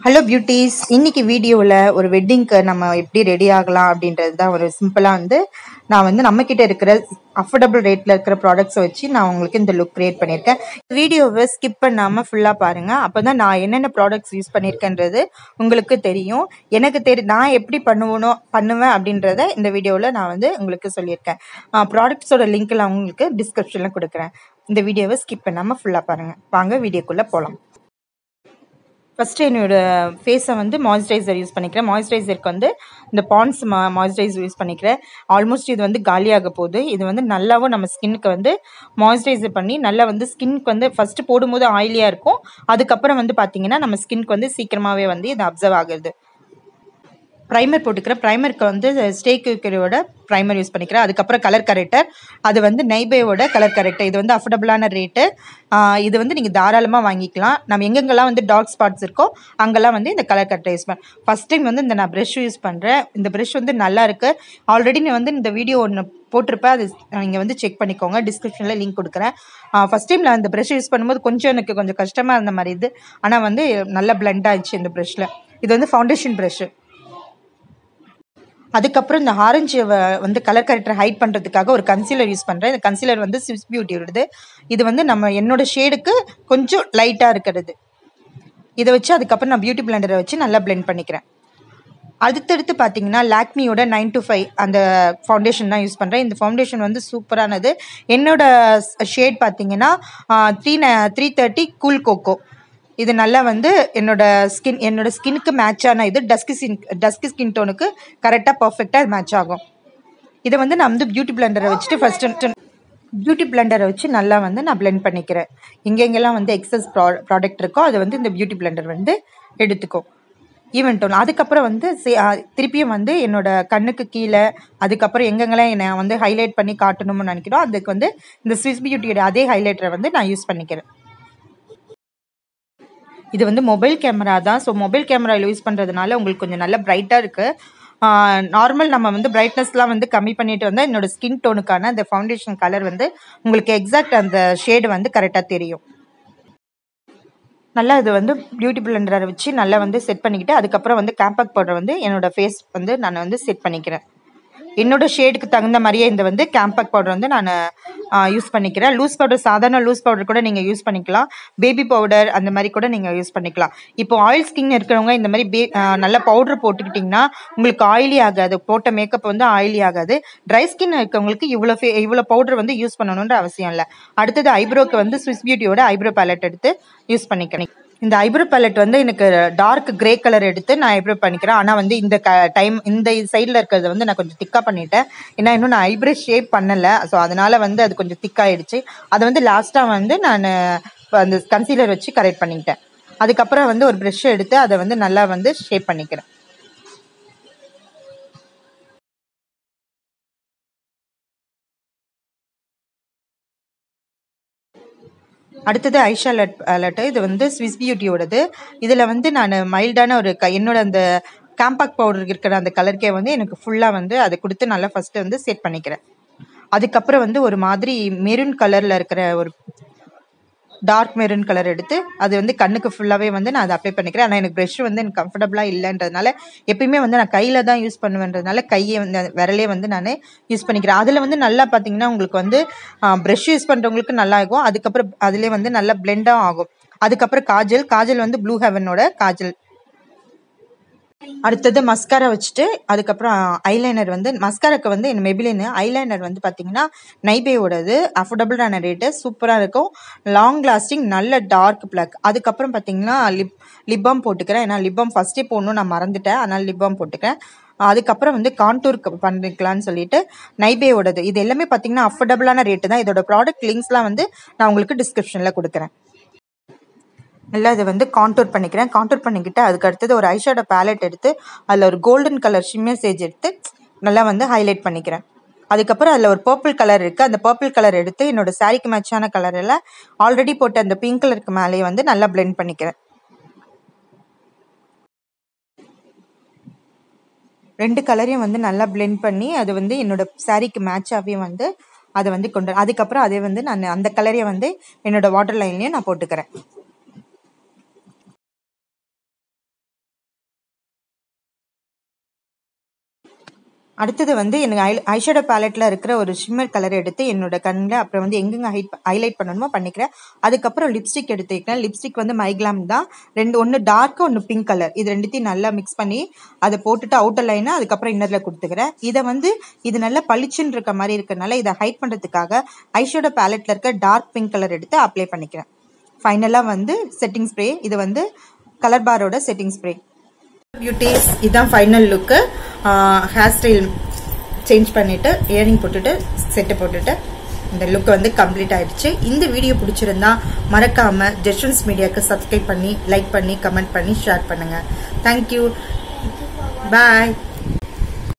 hello beauties இன்னைக்கு வீடியோவில் ஒரு வெட்டிங்க்கு நம்ம எப்படி ரெடி ஆகலாம் அப்படின்றது தான் ஒரு சிம்பிளாக வந்து நான் வந்து நம்மக்கிட்ட இருக்கிற அஃபோர்டபுள் ரேட்டில் இருக்கிற ப்ராடக்ட்ஸை வச்சு நான் உங்களுக்கு இந்த லுக் க்ரியேட் பண்ணியிருக்கேன் வீடியோவை ஸ்கிப் பண்ணாமல் ஃபுல்லாக பாருங்கள் அப்போ தான் நான் என்னென்ன ப்ராடக்ட்ஸ் யூஸ் பண்ணியிருக்கேன்றது உங்களுக்கு தெரியும் எனக்கு தெரி நான் எப்படி பண்ணுவனோ பண்ணுவேன் அப்படின்றத இந்த வீடியோவில் நான் வந்து உங்களுக்கு சொல்லியிருக்கேன் ப்ராடக்ட்ஸோட லிங்க் நான் உங்களுக்கு டிஸ்கிரிப்ஷனில் கொடுக்குறேன் இந்த வீடியோவை ஸ்கிப் பண்ணாமல் ஃபுல்லாக பாருங்கள் வாங்க வீடியோக்குள்ளே போகலாம் ஃபஸ்ட்டு என்னோட ஃபேஸை வந்து மாய்ஸ்சரைசர் யூஸ் பண்ணிக்கிறேன் மாய்ஸ்சரைசருக்கு வந்து இந்த பான்ஸ் மா மாய்ஸ்சரைசர் யூஸ் பண்ணிக்கிறேன் ஆல்மோஸ்ட் இது வந்து காலியாக போகுது இது வந்து நல்லாவும் நம்ம ஸ்கின்னுக்கு வந்து மாய்ஸ்சரைசர் பண்ணி நல்லா வந்து ஸ்கின்க்கு வந்து ஃபஸ்ட்டு போடும்போது ஆயிலியாக இருக்கும் அதுக்கப்புறம் வந்து பார்த்திங்கன்னா நம்ம ஸ்கின்க்கு வந்து சீக்கிரமாகவே வந்து இது அப்சர்வ் ஆகுது ப்ரைமர் போட்டுக்கிறேன் ப்ரைமருக்கு வந்து ஸ்டேக் விக்கரோட ப்ரைமர் யூஸ் பண்ணிக்கிறேன் அதுக்கப்புறம் கலர் கரெக்டர் அது வந்து நைபேவோட கலர் கரெக்டர் இது வந்து அஃபோர்டபுளான ரேட்டு இது வந்து நீங்கள் தாராளமாக வாங்கிக்கலாம் நம்ம எங்கெங்கெல்லாம் வந்து டார்க் ஸ்பாட்ஸ் இருக்கோ அங்கெல்லாம் வந்து இந்த கலர் கரெக்டர் யூஸ் பண்ண ஃபஸ்ட் டைம் வந்து இந்த நான் ப்ரெஷ் யூஸ் பண்ணுறேன் இந்த ப்ரெஷ் வந்து நல்லா இருக்குது ஆல்ரெடி நீ வந்து இந்த வீடியோ ஒன்று போட்டிருப்பேன் அது நீங்கள் வந்து செக் பண்ணிக்கோங்க டிஸ்கிரிப்ஷனில் லிங்க் கொடுக்குறேன் ஃபஸ்ட் டைம் நான் இந்த ப்ரெஷ் யூஸ் பண்ணும்போது கொஞ்சம் எனக்கு கொஞ்சம் கஷ்டமாக இருந்த மாதிரி இது ஆனால் வந்து நல்லா பிளெண்ட் ஆயிடுச்சு இந்த ப்ரெஷ்ஷில் இது வந்து ஃபவுண்டேஷன் ப்ரெஷ்ஷு அதுக்கப்புறம் இந்த ஆரஞ்சு வந்து கலர் கரெக்டர் ஹைட் பண்ணுறதுக்காக ஒரு கன்சீலர் யூஸ் பண்ணுறேன் இந்த கன்சீலர் வந்து ஸ்விஸ் பியூட்டியோடது இது வந்து நம்ம என்னோட ஷேடுக்கு கொஞ்சம் லைட்டாக இருக்கிறது இதை வச்சு அதுக்கப்புறம் நான் பியூட்டி பிளெண்டரை வச்சு நல்லா பிளெண்ட் பண்ணிக்கிறேன் அடுத்தடுத்து பார்த்தீங்கன்னா லாக்மியோட நைன் டு ஃபைவ் அந்த ஃபவுண்டேஷன் தான் யூஸ் பண்ணுறேன் இந்த ஃபவுண்டேஷன் வந்து சூப்பரானது என்னோட ஷேட் பார்த்தீங்கன்னா three three thirty cool cocoa இது நல்லா வந்து என்னோட ஸ்கின் என்னோட ஸ்கின்னுக்கு மேட்சான இது டஸ்கி ஸ்கின் டஸ்கி ஸ்கின் டோனுக்கு கரெக்டாக பர்ஃபெக்டாக மேட்ச் ஆகும் இதை வந்து நான் வந்து பியூட்டி பிளெண்டரை வச்சுட்டு ஃபஸ்ட்டு பியூட்டி பிளெண்டரை வச்சு நல்லா வந்து நான் பிளெண்ட் பண்ணிக்கிறேன் எங்கெங்கெல்லாம் வந்து எக்ஸஸ் ப்ரா ப்ராடக்ட் இருக்கோ அதை வந்து இந்த பியூட்டி பிளெண்டர் வந்து எடுத்துக்கும் ஈவன் டோன் அதுக்கப்புறம் வந்து திருப்பியும் வந்து என்னோட கண்ணுக்கு கீழே அதுக்கப்புறம் எங்கெங்கெல்லாம் என்னை வந்து ஹைலைட் பண்ணி காட்டணும்னு நினைக்கிறோம் அதுக்கு வந்து இந்த ஸ்விஸ் பியூட்டியோட அதே ஹைலைட்டரை வந்து நான் யூஸ் பண்ணிக்கிறேன் இது வந்து மொபைல் கேமரா தான் ஸோ மொபைல் கேமராவில் யூஸ் பண்ணுறதுனால உங்களுக்கு கொஞ்சம் நல்ல பிரைட்டாக இருக்குது நார்மல் நம்ம வந்து பிரைட்னஸ்லாம் வந்து கம்மி பண்ணிட்டு வந்தால் என்னோட ஸ்கின் டோனுக்கான அந்த ஃபவுண்டேஷன் கலர் வந்து உங்களுக்கு எக்ஸாக்ட் அந்த ஷேடு வந்து கரெக்டாக தெரியும் நல்லா இது வந்து பியூட்டி பிளெண்டரை வச்சு நல்லா வந்து செட் பண்ணிக்கிட்டு அதுக்கப்புறம் வந்து கேம்பக் பவுடர் வந்து என்னோடய ஃபேஸ் வந்து நான் வந்து செட் பண்ணிக்கிறேன் என்னோட ஷேடுக்கு தகுந்த மாதிரியே இந்த வந்து கேம்பக் பவுடர் வந்து நான் யூஸ் பண்ணிக்கிறேன் லூஸ் பவுடர் சாதாரண லூஸ் பவுடர் கூட நீங்கள் யூஸ் பண்ணிக்கலாம் பேபி பவுடர் அந்த மாதிரி கூட நீங்கள் யூஸ் பண்ணிக்கலாம் இப்போ ஆயில் ஸ்கின் இருக்கிறவங்க இந்த மாதிரி பே நல்ல பவுடர் போட்டுக்கிட்டிங்கன்னா உங்களுக்கு ஆயிலி ஆகாது போட்ட மேக்கப் வந்து ஆயிலி ஆகாது ட்ரை ஸ்கின் இருக்கவங்களுக்கு இவ்வளோ ஃபே இவ்வளோ பவுடர் வந்து யூஸ் பண்ணணுன்ற அவசியம் இல்லை அடுத்தது ஐப்ரோக்கு வந்து ஸ்விஸ் பியூட்டியோட ஐப்ரோ பேலட் எடுத்து யூஸ் பண்ணிக்கிறேன் இந்த ஐப்ரோ பேலட் வந்து எனக்கு டார்க் கிரே கலர் எடுத்து நான் ஐப்ரோ பண்ணிக்கிறேன் ஆனால் வந்து இந்த க டைம் இந்த சைடில் இருக்கிறத வந்து நான் கொஞ்சம் திக்காக பண்ணிட்டேன் ஏன்னா இன்னும் நான் ஐப்ரோ ஷேப் பண்ணலை ஸோ அதனால் வந்து அது கொஞ்சம் திக்காயிடுச்சு அதை வந்து லாஸ்ட்டாக வந்து நான் அந்த கன்சீலர் வச்சு கரெக்ட் பண்ணிக்கிட்டேன் அதுக்கப்புறம் வந்து ஒரு ப்ரெஷ் எடுத்து அதை வந்து நல்லா வந்து ஷேப் பண்ணிக்கிறேன் அடுத்தது ஐஷா லட் லட்டு இது வந்து ஸ்விஸ் பியூட்டியோடது இதில் வந்து நான் மைல்டான ஒரு க என்னோட அந்த கேம்பாக் பவுடர் இருக்கிற அந்த கலருக்கே வந்து எனக்கு ஃபுல்லாக வந்து அதை கொடுத்து நல்லா ஃபஸ்ட்டு வந்து செட் பண்ணிக்கிறேன் அதுக்கப்புறம் வந்து ஒரு மாதிரி மெரூன் கலரில் இருக்கிற ஒரு டார்க் மெரூன் கலர் எடுத்து அது வந்து கண்ணுக்கு ஃபுல்லாகவே வந்து நான் அதை அப்ளை பண்ணிக்கிறேன் ஆனால் எனக்கு ப்ரெஷ் வந்து எனக்கு கம்ஃபர்டபுளாக இல்லைன்றதுனால எப்பயுமே வந்து நான் கையில் தான் யூஸ் பண்ணுவேன்றதுனால கையை வந்து விரலே வந்து நான் யூஸ் பண்ணிக்கிறேன் அதில் வந்து நல்லா பார்த்தீங்கன்னா உங்களுக்கு வந்து ப்ரெஷ் யூஸ் பண்ணுறவங்களுக்கு நல்லா ஆகும் அதுக்கப்புறம் அதிலே வந்து நல்லா பிளெண்டாக ஆகும் அதுக்கப்புறம் காஜல் காஜல் வந்து ப்ளூ ஹெவனோட காஜல் அடுத்தது மஸ்காரா வச்சுட்டு அதுக்கப்புறம் ஐலைனர் வந்து மஸ்காராக்கு வந்து என் மெபிலின் ஐலைனர் வந்து பார்த்தீங்கன்னா நைபேயோடது அஃபோர்டபுளான ரேட்டு சூப்பராக இருக்கும் லாங் லாஸ்டிங் நல்ல டார்க் பிளாக் அதுக்கப்புறம் பார்த்தீங்கன்னா லிப் லிப்பாம் போட்டுக்கிறேன் ஏன்னா லிப்பாம் ஃபஸ்ட்டே போடணும் நான் மறந்துட்டேன் அதனால் லிப்பாம் போட்டுக்கிறேன் அதுக்கப்புறம் வந்து கான்டூர் பண்ணிக்கலான்னு சொல்லிட்டு நைபேயோடது இது எல்லாமே பார்த்தீங்கன்னா அஃபோர்டபுளான ரேட்டு தான் இதோட ப்ராடக்ட் லிங்க்ஸ்லாம் வந்து நான் உங்களுக்கு டிஸ்கிரிப்ஷனில் கொடுக்குறேன் நல்லா இதை வந்து கான்டூர் பண்ணிக்கிறேன் கான்டூர் பண்ணிக்கிட்டு அதுக்கு அடுத்தது ஒரு ஐஷேடோ பேலட் எடுத்து அதில் ஒரு கோல்டன் கலர் ஷிம்மர் சேஜ் எடுத்து நல்லா வந்து ஹைலைட் பண்ணிக்கிறேன் அதுக்கப்புறம் அதில் ஒரு பர்பிள் கலர் இருக்குது அந்த பர்பிள் கலர் எடுத்து என்னோடய சாரிக்கு மேட்சான கலரில் ஆல்ரெடி போட்ட அந்த பிங்க் கலருக்கு மேலேயே வந்து நல்லா பிளெண்ட் பண்ணிக்கிறேன் ரெண்டு கலரையும் வந்து நல்லா பிளெண்ட் பண்ணி அது வந்து என்னோட சாரிக்கு மேட்சாகவே வந்து அதை வந்து கொண்டு அதுக்கப்புறம் அதே வந்து நான் அந்த கலரையும் வந்து என்னோட வாட்டர் லைன்லேயும் நான் போட்டுக்கிறேன் அடுத்தது வந்து எனக்கு ஐ ஐஷேடோ பேலட்டில் இருக்கிற ஒரு ஷிம்மர் கலர் எடுத்து என்னோட கண்ணில் அப்புறம் வந்து எங்கெங்க ஹைட் ஹைலைட் பண்ணணுமோ பண்ணிக்கிறேன் அதுக்கப்புறம் லிப்ஸ்டிக் எடுத்துக்கிறேன் லிப்ஸ்டிக் வந்து மைக்லாம் தான் ரெண்டு ஒன்று டார்க்கு ஒன்று பிங்க் கலர் இது ரெண்டுத்தையும் நல்லா மிக்ஸ் பண்ணி அதை போட்டுட்டு அவுட்டர் லைனை அதுக்கப்புறம் இன்னரில் கொடுத்துக்கிறேன் இதை வந்து இது நல்லா பளிச்சுன்னு இருக்க மாதிரி இருக்கறனால இதை ஹைட் பண்ணுறதுக்காக ஐஷேடோ பேலட்டில் இருக்க டார்க் பிங்க் கலர் எடுத்து அப்ளை பண்ணிக்கிறேன் ஃபைனலாக வந்து செட்டிங் ஸ்ப்ரே இது வந்து கலர் பாரோட செட்டிங் ஸ்ப்ரே பியூட்டிஸ் இதுதான் final look hair style change பண்ணிட்டு இயரிங் போட்டுட்டு செட்டு போட்டுட்டு இந்த லுக் வந்து கம்ப்ளீட் ஆயிடுச்சு இந்த வீடியோ பிடிச்சிருந்தா மறக்காம ஜெஷன்ஸ் மீடியாவுக்கு சப்ஸ்கிரைப் பண்ணி லைக் பண்ணி கமெண்ட் பண்ணி ஷேர் பண்ணுங்க தேங்க்யூ பாய்